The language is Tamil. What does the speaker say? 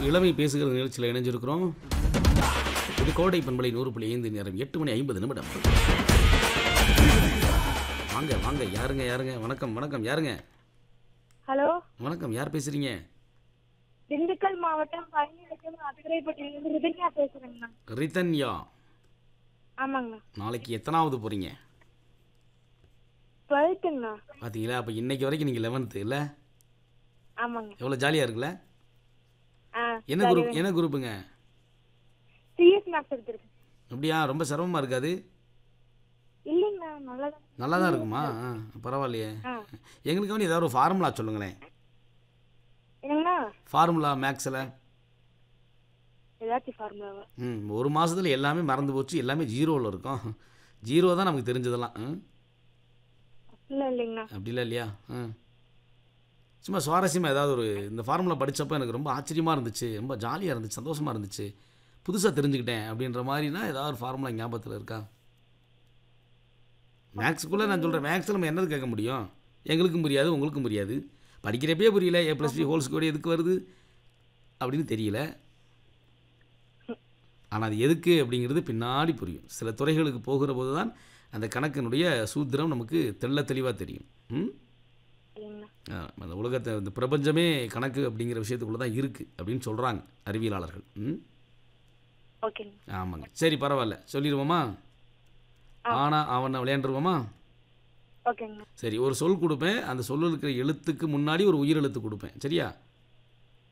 இளமை பேசுகிற நிகழ்ச்சியில் இணைஞ்சிருக்கிறோம் இது கோடை பண்பலை நூறு புள்ளி ஐந்து நேரம் எட்டு மணி ஐம்பது நிமிடம் வாங்க வாங்க யாருங்க யாருங்க வணக்கம் வணக்கம் யாருங்க ஹலோ வணக்கம் யார் பேசுறீங்க திண்டுக்கல் மாவட்டம் பழனிலட்சம் அதிரைப்பட்டியிலிருந்து ரிதன்யா பேசுறேங்கண்ணா ரிதன்யா ஆமாங்கண்ணா நாளைக்கு எத்தனாவது போறீங்க டுவெல்த்துங்கண்ணா பார்த்தீங்களா அப்போ இன்னைக்கு வரைக்கும் நீங்கள் லெவன்த்து இல்லை ஆமாங்க எவ்வளோ ஜாலியாக இருக்குல்ல ஆ என்ன குரூப் என்ன குரூப்புங்க சிஎஸ் மேக்ஸ் எடுத்திருக்கேன் அப்படியா ரொம்ப சிரமமாக இருக்காது இல்லைங்கண்ணா நல்லா நல்லா தான் இருக்குமா ஆ பரவாயில்லையே ஆ எங்களுக்கு வந்து ஏதாவது ஒரு ஃபார்முலா சொல்லுங்களேன் என்னங்கண்ணா ஃபார்முலா மேக்ஸில் ஏதாச்சும் ஃபார்முலாவா ம் ஒரு மாதத்தில் எல்லாமே மறந்து போச்சு எல்லாமே ஜீரோவில் இருக்கும் ஜீரோ தான் நமக்கு தெரிஞ்சதெல்லாம் ம் இல்லை இல்லைங்கண்ணா அப்படிலாம் இல்லையா ம் சும்மா சுவாரஸ்யமாக ஏதாவது ஒரு இந்த ஃபார்முலா படித்தப்போ எனக்கு ரொம்ப ஆச்சரியமாக இருந்துச்சு ரொம்ப ஜாலியாக இருந்துச்சு சந்தோஷமாக இருந்துச்சு புதுசாக தெரிஞ்சுக்கிட்டேன் அப்படின்ற மாதிரினா ஏதாவது ஒரு ஃபார்முலா ஞாபகத்தில் இருக்கா மேக்ஸுக்குள்ளே நான் சொல்கிறேன் மேக்ஸில் நம்ம என்னது கேட்க முடியும் எங்களுக்கும் புரியாது உங்களுக்கும் புரியாது படிக்கிறப்பே புரியல A plus B whole score எதுக்கு வருது அப்படின்னு தெரியல ஆனால் அது எதுக்கு அப்படிங்கிறது பின்னாடி புரியும் சில துறைகளுக்கு போகிற போது தான் அந்த கணக்கினுடைய சூத்திரம் நமக்கு தெள்ள தெளிவாக தெரியும் ம் இல்லைங்கண்ணா ஆ, அந்த உலகத்தை இந்த பிரபஞ்சமே கணக்கு அப்படிங்கிற விஷயத்துக்குள்ளே தான் இருக்குது அப்படின்னு சொல்கிறாங்க அறிவியலாளர்கள் ம் ஓகேங்க ஆமாங்க சரி பரவாயில்ல சொல்லிடுவோமா ஆனா அவனை விளையாண்டுருவோமா ஓகேங்கண்ணா சரி ஒரு சொல் கொடுப்பேன் அந்த சொல்லில் இருக்கிற எழுத்துக்கு முன்னாடி ஒரு உயிர் எழுத்து கொடுப்பேன் சரியா